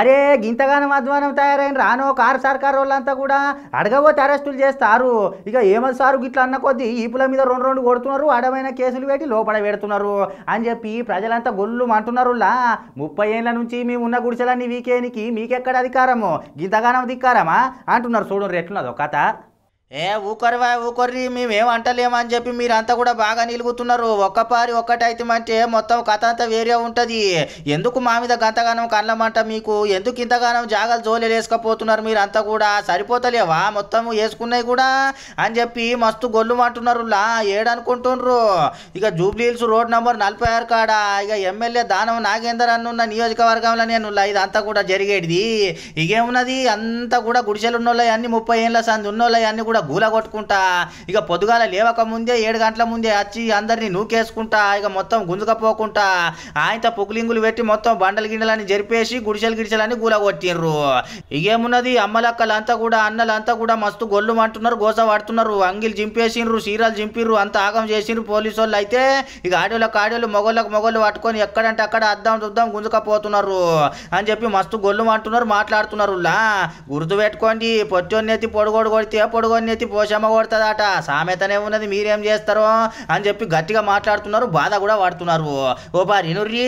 అరే గింతగానం అధ్వానం తయారైన రానో కారు సర్కార్ వాళ్ళంతా కూడా అడగబోతే అరెస్టులు చేస్తారు ఇక ఏమది సారు గిట్లా అన్న కొద్దీ ఈపుల మీద రెండు రెండు కొడుతున్నారు అడమైన కేసులు పెట్టి లోపల పెడుతున్నారు అని చెప్పి ప్రజలంతా గొల్లు అంటున్నారు లా ముప్పై ఏళ్ళ నుంచి మేము ఉన్న గుడిసెలన్నీ వీకేనికి మీకెక్కడ అధికారము గింతగానం ధిక్కారమా అంటున్నారు చూడండి ఎట్లున్నదో కథ ఏ ఊకొరవా ఊకొర్రి మేమేం అంటలేమని చెప్పి మీరంతా కూడా బాగా నిలుగుతున్నారు ఒక్కపారి ఒక్కటైతమంటే మొత్తం కథ అంతా వేరే ఉంటుంది ఎందుకు మా మీద గంతగానం కళ్ళమంట మీకు ఎందుకు ఇంతగానం జాగాలు జోలెలు వేసుకపోతున్నారు మీరంతా కూడా సరిపోతలేవా మొత్తం వేసుకున్నాయి కూడా అని చెప్పి మస్తు గొల్లు అంటున్నారు లా ఏడనుకుంటుండ్రు ఇక జూబ్లీహిల్స్ రోడ్ నంబర్ నలభై ఆరు కాడ ఇక ఎమ్మెల్యే దానం నాగేందర్ అన్నున్న నియోజకవర్గంలో నేను లా ఇదంతా కూడా జరిగేది ఇకేమున్నది అంతా కూడా గుడిసెలు ఉన్నోళ్ళవి అన్ని ముప్పై ఏళ్ళ సంది ఉన్నోళ్ళవి అన్ని కూడా గూల కొట్టుకుంటా ఇక పొద్దుగాల లేవక ముందే ఏడు గంటల ముందే వచ్చి అందరినీ నూకేసుకుంటా ఇక మొత్తం గుంజుకపోకుంటా ఆయనతో పొగులింగులు పెట్టి మొత్తం బండలు గిండలని జరిపేసి గుడిసెలు గిడిసెలని గూల కొట్టిర్రు ఇకేమున్నది అమ్మలక్కలంతా కూడా అన్నలంతా కూడా మస్తు గొల్లు అంటున్నారు గోస పడుతున్నారు అంగిలు చింపేసిండ్రు చీరలు చింపిర్రు అంత ఆగం చేసిండ్రు పోలీసు వాళ్ళు అయితే ఇక ఆడోళ్ళకి ఆడోళ్ళు మొగోళ్ళకి మొగోళ్ళు పట్టుకొని ఎక్కడంటే అక్కడ అద్దం దుద్దం గుంజుకపోతున్నారు అని చెప్పి మస్తు గొల్లు అంటున్నారు మాట్లాడుతున్నారు లా గుర్తు పెట్టుకోండి పొట్టొన్నెత్తి పొడుగోడు కొడితే పొడుగొన్నెత్తి పోషమ్మ కొడుతుందట సామెతనే ఉన్నది మీరేం చేస్తారో అని చెప్పి గట్టిగా మాట్లాడుతున్నారు బాధ కూడా పడుతున్నారు ఓ పారి నుర్రి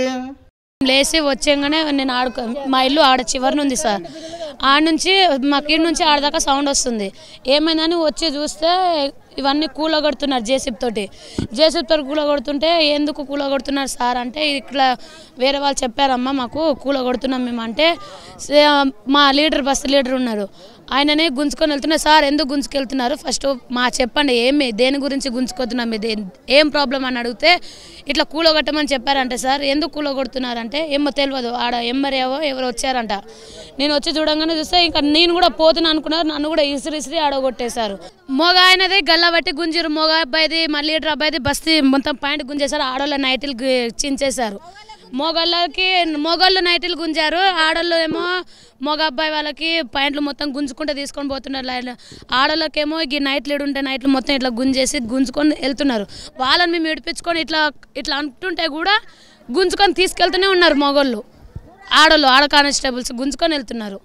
లేచి వచ్చేగానే నేను ఆడుకో మా ఇల్లు ఆడ చివరి ఉంది సార్ ఆడ నుంచి మాకు ఇంటి నుంచి ఆడదాకా సౌండ్ వస్తుంది ఏమైందని వచ్చి చూస్తే ఇవన్నీ కూలగొడుతున్నారు జేసీబీ తోటి జేసీబీ తోటి కూలగొడుతుంటే ఎందుకు కూలగొడుతున్నారు సార్ అంటే ఇట్లా వేరే వాళ్ళు చెప్పారమ్మా మాకు కూలగొడుతున్నాం మేము అంటే సే- మా లీడర్ బస్ లీడర్ ఉన్నారు ఆయననే గుంజుకొని వెళ్తున్నారు సార్ ఎందుకు గుంజుకెళ్తున్నారు ఫస్ట్ మా చెప్పండి ఏమి దేని గురించి గుంజుకోతున్నాం ఇది ఏం ప్రాబ్లం అని అడిగితే ఇట్లా కూలగొట్టమని చెప్పారంటే సార్ ఎందుకు కూలగొడుతున్నారంటే ఏమో తెలియదు ఆడ ఎమ్మరేవో ఎవరు వచ్చారంట నేను వచ్చి చూడంగానే చూస్తే ఇంకా నేను కూడా పోతున్నా అనుకున్నారు నన్ను కూడా ఇసిరి ఇసిరి ఆడగొట్టేశారు మొగ ఆయనది గల్ల బట్టి గుంజిరు మొగ అబ్బాయిది మళ్ళీ లీటర్ అబ్బాయిది బస్తీ మొత్తం పాయింట్ గుంజేశారు ఆడోళ్ళ నైట్లు గు- చించేశారు మొగళ్ళకి మొగళ్ళు నైట్లు గుంజారు ఆడోళ్ళు ఏమో మగ అబ్బాయి వాళ్ళకి పాయింట్లు మొత్తం గుంజుకుంటే తీసుకొని పోతున్నారు లైన్ ఆడోళ్ళకేమో ఈ నైట్లు ఉంటే నైట్లు మొత్తం ఇట్లా గుంజేసి గుంజుకొని వెళ్తున్నారు వాళ్ళని మేము విడిపించుకొని ఇట్లా ఇట్లా అంటుంటే కూడా గుంజుకొని తీసుకెళ్తూనే ఉన్నారు మొగోళ్ళు ఆడోళ్ళు ఆడ కానిస్టేబుల్స్ గుంజుకొని వెళ్తున్నారు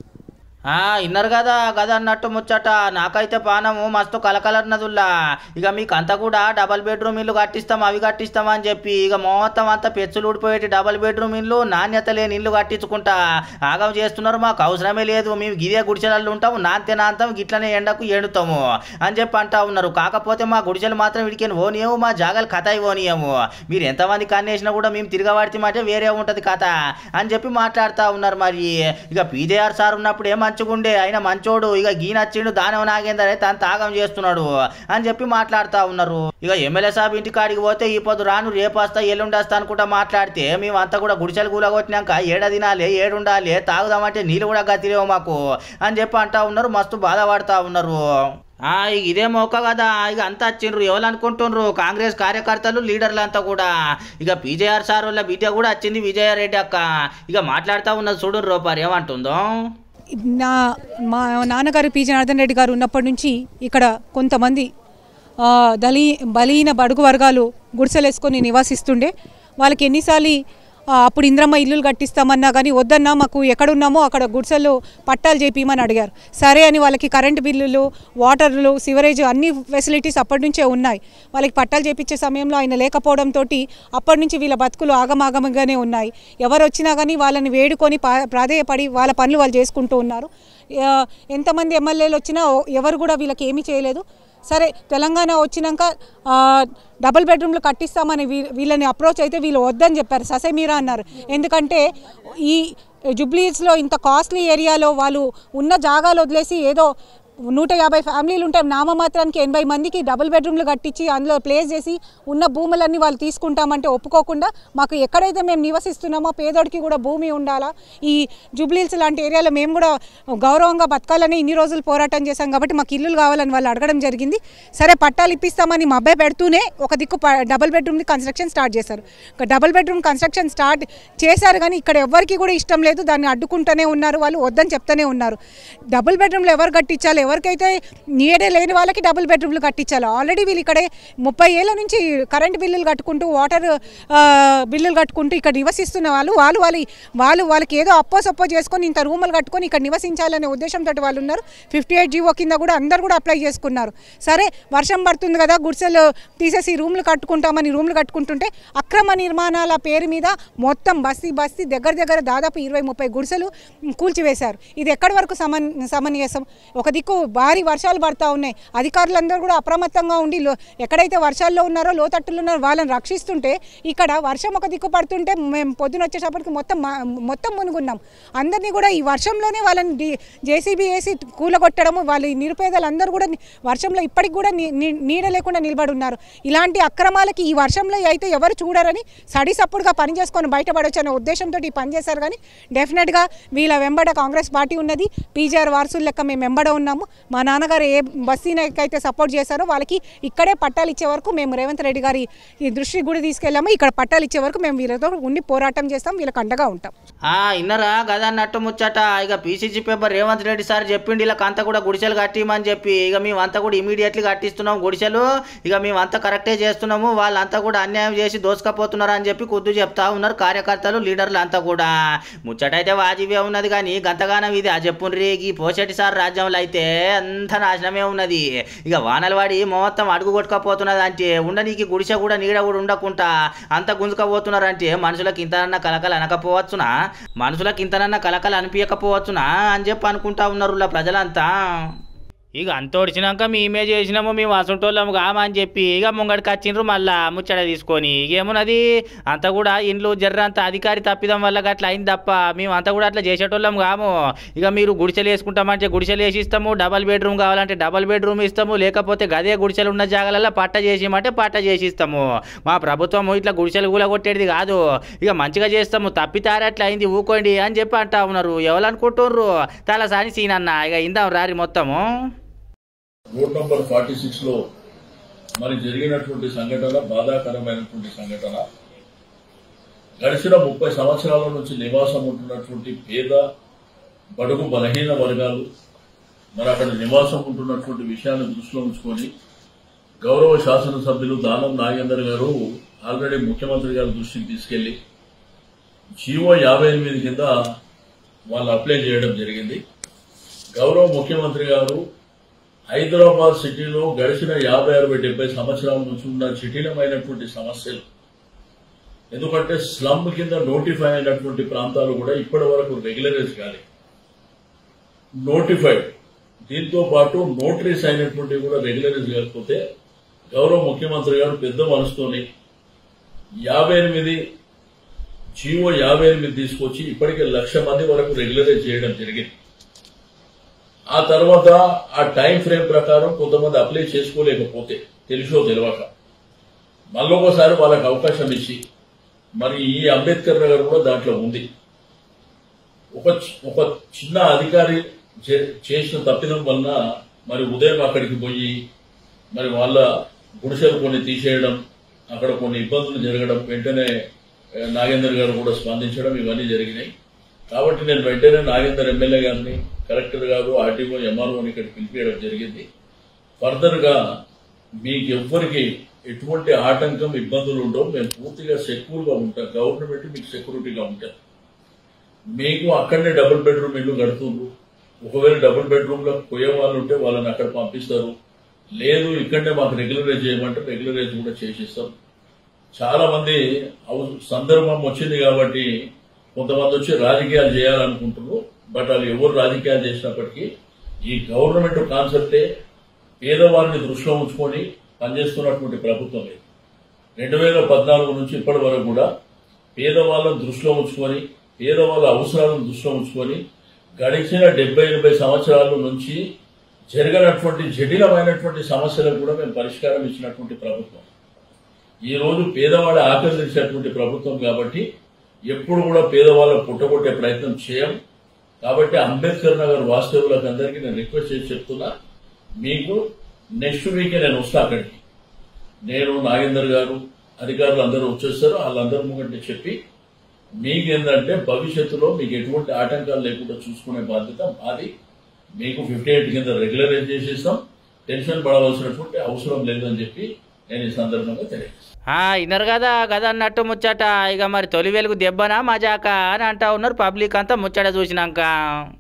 ఆ ఇన్నారు కదా కదా అన్నట్టు ముచ్చట నాకైతే పానము మస్తు కలకలన్నదుల్లా ఇక మీకు అంతా కూడా డబల్ బెడ్రూమ్ ఇల్లు కట్టిస్తాం అవి కట్టిస్తాం అని చెప్పి ఇక మొత్తం అంతా పెచ్చులు ఊడిపోయేటి డబల్ బెడ్రూమ్ ఇల్లు నాణ్యత లేని ఇల్లు కట్టించుకుంటా ఆగం చేస్తున్నారు మాకు అవసరమే లేదు మేము గిదే గుడిసెలలో ఉంటాము నాంతే నాంతాం గిట్లనే ఎండకు ఎండుతాము అని చెప్పి అంటా ఉన్నారు కాకపోతే మా గుడిసెలు మాత్రం వీడికి ఓనియము మా జాగాలు కథ ఓనియము మీరు ఎంతమంది కన్నేసినా కూడా మేము తిరగబడితే మాట వేరే ఉంటుంది కథ అని చెప్పి మాట్లాడుతూ ఉన్నారు మరి ఇక పీజేఆర్ సార్ ఉన్నప్పుడు ఏం మంచిగుండే ఆయన మంచోడు ఇక గీనచ్చిండు దానవ నాగేందర్ అయితే అంత ఆగం చేస్తున్నాడు అని చెప్పి మాట్లాడుతూ ఉన్నారు ఇక ఎమ్మెల్యే సాబ్ ఇంటి కాడికి పోతే ఈ పొద్దు రాను రేపు వస్తా ఎల్లుండి వస్తా అనుకుంటా మాట్లాడితే మేము అంతా కూడా గుడిసెలు కూలగొట్టినాక ఏడ తినాలి ఏడుండాలి తాగుదామంటే నీళ్ళు కూడా గతిలేవు మాకు అని చెప్పి అంటా ఉన్నారు మస్తు బాధపడతా ఉన్నారు ఆ, ఇక ఇదే మోక కదా ఇక అంతా వచ్చిండ్రు ఎవరు అనుకుంటుండ్రు కాంగ్రెస్ కార్యకర్తలు లీడర్లు అంతా కూడా ఇక పీజేఆర్ సార్ వాళ్ళ బిడ్డ కూడా వచ్చింది విజయారెడ్డి అక్క ఇక మాట్లాడుతూ ఉన్నది చూడు రూపారు ఏమంటుందో నా మా నాన్నగారు పి జనార్దన్ రెడ్డి గారు ఉన్నప్పటి నుంచి ఇక్కడ కొంతమంది ఆ, దళీ బలీన బడుగు వర్గాలు గుడిసెలేసుకొని నివాసిస్తుండే వాళ్ళకి ఎన్నిసార్లు ఆ, అప్పుడు ఇంద్రమ్మ ఇల్లులు కట్టిస్తామన్నా కానీ వద్దన్నా మాకు ఎక్కడున్నామో అక్కడ గుడిసెలు పట్టాలు చేపిమని అడిగారు సరే అని వాళ్ళకి కరెంటు బిల్లులు వాటర్లు సివరేజ్ అన్ని ఫెసిలిటీస్ అప్పటి నుంచే ఉన్నాయి వాళ్ళకి పట్టాలు చేపించే సమయంలో ఆయన లేకపోవడంతో అప్పటి నుంచి వీళ్ళ బతుకులు ఆగమాగమంగానే ఉన్నాయి ఎవరు వచ్చినా కానీ వాళ్ళని వేడుకొని పా ప్రాధేయపడి వాళ్ళ పనులు వాళ్ళు చేసుకుంటూ ఉన్నారు ఆ, ఎంతమంది ఎమ్మెల్యేలు వచ్చినా ఓ- ఎవరు కూడా వీళ్ళకి ఏమీ చేయలేదు సరే తెలంగాణ వచ్చినాక ఆ, డబుల్ బెడ్రూమ్లు కట్టిస్తామని వీ- వీళ్ళని అప్రోచ్ అయితే వీళ్ళు వద్దని చెప్పారు ససేమీరా అన్నారు ఎందుకంటే ఈ జుబ్లీస్లో ఇంత కాస్ట్లీ ఏరియాలో వాళ్ళు ఉన్న జాగాలు వదిలేసి ఏదో నూట యాభై ఫ్యామిలీలు ఉంటే నామమాత్రానికి ఎనభై మందికి డబుల్ బెడ్రూమ్లు కట్టించి అందులో ప్లేస్ చేసి ఉన్న భూములన్నీ వాళ్ళు తీసుకుంటామంటే ఒప్పుకోకుండా మాకు ఎక్కడైతే మేము నివసిస్తున్నామో పేదోడికి కూడా భూమి ఉండాలా ఈ జూబ్లీల్స్ లాంటి ఏరియాలో మేము కూడా గౌరవంగా బతకాలని ఇన్ని రోజులు పోరాటం చేశాం కాబట్టి మాకు ఇల్లులు కావాలని వాళ్ళు అడగడం జరిగింది సరే పట్టాలు ఇప్పిస్తామని మా అబ్బాయి పెడుతూనే ఒక దిక్కు ప- డబుల్ బెడ్రూమ్ని కన్స్ట్రక్షన్ స్టార్ట్ చేశారు ఒక డబుల్ బెడ్రూమ్ కన్స్ట్రక్షన్ స్టార్ట్ చేశారు కానీ ఇక్కడ ఎవరికి కూడా ఇష్టం లేదు దాన్ని అడ్డుకుంటూనే ఉన్నారు వాళ్ళు వద్దని చెప్తూనే ఉన్నారు డబుల్ బెడ్రూమ్లు ఎవరు కట్టించాలి ఎవరికైతే నీడే లేని వాళ్ళకి డబుల్ బెడ్రూమ్లు కట్టించాలి ఆల్రెడీ వీళ్ళు ఇక్కడే ముప్పై ఏళ్ళ నుంచి కరెంట్ బిల్లులు కట్టుకుంటూ వాటర్ ఆ, బిల్లులు కట్టుకుంటూ ఇక్కడ నివసిస్తున్న వాళ్ళు వాళ్ళు వాళ్ళు వాళ్ళు వాళ్ళకి ఏదో అప్పో సప్పో చేసుకొని ఇంత రూములు కట్టుకొని ఇక్కడ నివసించాలనే ఉద్దేశంతో వాళ్ళు ఉన్నారు ఫిఫ్టీ ఎయిట్ జీవో కింద కూడా అందరు కూడా అప్లై చేసుకున్నారు సరే వర్షం పడుతుంది కదా గుడిసెలు తీసేసి రూమ్లు కట్టుకుంటామని రూమ్లు కట్టుకుంటుంటే అక్రమ నిర్మాణాల పేరు మీద మొత్తం బస్తీ బస్తీ దగ్గర దగ్గర దాదాపు ఇరవై ముప్పై గుడిసెలు ఉమ్, కూల్చివేశారు ఇది ఎక్కడి వరకు సమన్ సమన్యాసం ఒక దిక్కు భారీ వర్షాలు పడతా ఉన్నాయి అధికారులందరూ కూడా అప్రమత్తంగా ఉండి లో- ఎక్కడైతే వర్షాల్లో ఉన్నారో లోతట్టులు ఉన్నారో వాళ్ళని రక్షిస్తుంటే ఇక్కడ వర్షం ఒక దిక్కు పడుతుంటే మేము పొద్దున వచ్చేటప్పటికి మొత్తం మా- మొత్తం మునుగున్నాం అందరినీ కూడా ఈ వర్షంలోనే వాళ్ళని జేసీబీ వేసి కూలగొట్టడము వాళ్ళు ఈ నిరుపేదలందరూ కూడా ని- వర్షంలో ఇప్పటికి కూడా ని- ని- నీడ లేకుండా నిలబడి ఉన్నారు ఇలాంటి అక్రమాలకి ఈ వర్షంలో అయితే ఎవరు చూడరని సడి సప్పుడుగా పని చేసుకొని బయటపడొచ్చు అనే ఉద్దేశంతో ఈ పని చేశారు కానీ డెఫినెట్గా వీళ్ళ వెంబడ కాంగ్రెస్ పార్టీ ఉన్నది పీజీఆర్ వారసుల లెక్క మేము వెంబడ ఉన్నాము మా నాన్నగారు ఏ బస్తీనకైతే సపోర్ట్ చేశారో వాళ్ళకి ఇక్కడే పట్టాలు ఇచ్చే వరకు మేము రేవంత్ రెడ్డి గారి ఈ దృష్టికి కూడా తీసుకెళ్ళాము ఇక్కడ పట్టాలు ఇచ్చే వరకు మేము వీళ్ళతో ఉండి పోరాటం చేస్తాం వీళ్ళకి అండగా ఉంటాం ఆ ఇన్నరా గదన్నట్టు ముచ్చట ఇక PCC paper Revanth Reddy sir చెప్పిండి ఇలా అంతా కూడా గుడిసెలు కట్టిమని చెప్పి ఇక మేమంతా కూడా ఇమీడియట్లీ కట్టిస్తున్నాం గుడిసెలు ఇక మేమంతా కరెక్టే చేస్తున్నాము వాళ్ళంతా కూడా అన్యాయం చేసి దోసుకపోతున్నారు అని చెప్పి కుద్దు చెప్తా ఉన్నారు కార్యకర్తలు లీడర్లు అంతా కూడా ముచ్చటైతే వాజివే ఉన్నది కానీ గంతగానం ఇది ఆ చెప్పుండ్రి ఈ పోషెట్టి సార్ రాజ్యంలో అయితే అంత నాశనమే ఉన్నది ఇక వానలు వాడి మొత్తం అడుగు కొట్టుకపోతున్నది అంటే ఉండనీకి గుడిసె కూడా నీడ కూడా ఉండకుండా అంత గుంజుకపోతున్నారు అంటే మనుషులకు ఇంతనన్నా కలకలు అనకపోవచ్చునా మనుషులకు ఇంతనన్నా కలకలు అనిపించకపోవచ్చునా అని చెప్పి అనుకుంటా ఉన్నారు ఇలా ప్రజలంతా ఇక అంత ఒడిచినాక మేమే చేసినాము మేము అసంటోళ్ళము కామా అని చెప్పి ఇక ముంగడికి వచ్చిండ్రు మళ్ళా ముచ్చట తీసుకొని ఇక ఏమున్నది అంతా కూడా ఇండ్లు జర్ర అంత అధికారి తప్పిదం వల్ల అట్లా అయింది తప్ప మేము అంతా కూడా అట్లా చేసేటోళ్ళం కాము ఇక మీరు గుడిసెలు వేసుకుంటామంటే గుడిసెలు వేసి ఇస్తాము డబల్ బెడ్రూమ్ కావాలంటే డబల్ బెడ్రూమ్ ఇస్తాము లేకపోతే గదే గుడిసెలు ఉన్న జాగాలలో పట్ట చేసిమంటే పట్ట చేసి ఇస్తాము మా ప్రభుత్వం ఇట్లా గుడిసెలు కూడా కొట్టేది కాదు ఇక మంచిగా చేస్తాము తప్పితారే అట్లా అయింది ఊకోండి అని చెప్పి అంటా ఉన్నారు ఎవరు అనుకుంటున్నారు తలసాని సీనన్న ఇక ఇందాం రారి మొత్తము రోడ్ నంబర్ ఫార్టీ సిక్స్ లో మరి జరిగినటువంటి సంఘటన బాధాకరమైనటువంటి సంఘటన గడిచిన ముప్పై సంవత్సరాల నుంచి నివాసం ఉంటున్నటువంటి పేద బడుగు బలహీన వర్గాలు మరి అక్కడ నివాసం ఉంటున్నటువంటి విషయాన్ని దృష్టిలో ఉంచుకొని గౌరవ శాసనసభ్యులు దానం నాగేందర్ గారు ఆల్రెడీ ముఖ్యమంత్రి గారి దృష్టికి తీసుకెళ్లి జీవో యాభై ఎనిమిది కింద వాళ్ళు అప్లై చేయడం జరిగింది గౌరవ ముఖ్యమంత్రి గారు హైదరాబాద్ సిటీలో గడిచిన యాభై అరవై డెబ్బై సంవత్సరాల నుంచి ఉన్న జటిలమైనటువంటి సమస్యలు ఎందుకంటే స్లమ్ కింద నోటిఫై అయినటువంటి ప్రాంతాలు కూడా ఇప్పటి వరకు రెగ్యులరైజ్ కాలేదు నోటిఫైడ్ దీంతో పాటు నోటరీస్ అయినటువంటి కూడా రెగ్యులరైజ్ కాకపోతే గౌరవ ముఖ్యమంత్రి గారు పెద్ద మనసుతోని యాభై ఎనిమిది జీవో యాభై ఎనిమిది తీసుకొచ్చి ఇప్పటికే లక్ష మంది వరకు రెగ్యులరైజ్ చేయడం జరిగింది ఆ తర్వాత ఆ టైం ఫ్రేమ్ ప్రకారం కొంతమంది అప్లై చేసుకోలేకపోతే తెలుసో తెలియక మళ్ళొకసారి వాళ్ళకి అవకాశం ఇచ్చి మరి ఈ అంబేద్కర్ నగర్ కూడా దాంట్లో ఉంది ఒక చి- ఒక చిన్న అధికారి చే- చేసిన తప్పిదం వలన మరి ఉదయం అక్కడికి పోయి మరి వాళ్ళ గుడిసెలు కొన్ని తీసేయడం అక్కడ కొన్ని ఇబ్బందులు జరగడం వెంటనే ఏ, నాగేందర్ గారు కూడా స్పందించడం ఇవన్నీ జరిగినాయి కాబట్టి నేను వెంటనే నాగేందర్ ఎమ్మెల్యే గారిని కలెక్టర్ గారు ఆర్టీఓ ఎంఆర్ఓని ఇక్కడ పిలిపించడం జరిగింది ఫర్దర్ గా మీకు ఎవ్వరికి ఎటువంటి ఆటంకం ఇబ్బందులు ఉండవు మేము పూర్తిగా సెక్యూర్ గా ఉంటాం గవర్నమెంట్ మీకు సెక్యూరిటీగా ఉంటుంది మీకు అక్కడనే డబుల్ బెడ్రూమ్ ఇల్లు కడుతుండ్రు ఒకవేళ డబుల్ బెడ్రూమ్ లో పోయే వాళ్ళు ఉంటే వాళ్ళని అక్కడ పంపిస్తారు లేదు ఇక్కడనే మాకు రెగ్యులరైజ్ చేయమంటే రెగ్యులరైజ్ కూడా చేసిస్తాం చాలా మంది అవ- సందర్భం వచ్చింది కాబట్టి కొంతమంది వచ్చి రాజకీయాలు చేయాలనుకుంటున్నారు బట్ వాళ్ళు ఎవరు రాజకీయాలు చేసినప్పటికీ ఈ గవర్నమెంట్ కాన్సెప్టే పేదవారిని దృష్టిలో ఉంచుకొని పనిచేస్తున్నటువంటి ప్రభుత్వం ఇది రెండు వేల పద్నాలుగు నుంచి ఇప్పటి వరకు కూడా పేదవాళ్ళను దృష్టిలో ఉంచుకొని పేదవాళ్ళ అవసరాలను దృష్టిలో ఉంచుకొని గడిచిన డెబ్బై ఎనభై సంవత్సరాల నుంచి జరగనటువంటి జటిలమైనటువంటి సమస్యలకు కూడా మేము పరిష్కారం ఇచ్చినటువంటి ప్రభుత్వం ఈ రోజు పేదవాళ్ళ ఆకలి తీర్చేటువంటి ప్రభుత్వం కాబట్టి ఎప్పుడు కూడా పేదవాళ్ళ పుట్టగొట్టే ప్రయత్నం చేయం కాబట్టి అంబేద్కర్ నగర్ వాస్తవులకు అందరికీ నేను రిక్వెస్ట్ చేసి చెప్తున్నా మీకు నెక్స్ట్ వీకే నేను వస్తా అక్కడికి నేను నాగేందర్ గారు అధికారులు అందరూ వచ్చేస్తారు వాళ్ళందరి ముంగంటే చెప్పి మీకేందంటే భవిష్యత్తులో మీకు ఎటువంటి ఆటంకాలు లేకుండా చూసుకునే బాధ్యత మాది మీకు ఫిఫ్టీ ఎయిట్ కింద రెగ్యులరైజ్ చేసేస్తాం టెన్షన్ పడవలసినటువంటి అవసరం లేదని చెప్పి నేను ఈ సందర్భంగా తెలియజేస్తాను ఆ, విన్నారు కదా కదా అన్నట్టు ముచ్చట ఇక మరి తొలి వెలుగు దెబ్బనా మజాక అని అంటా ఉన్నారు పబ్లిక్ అంతా ముచ్చట చూసినాక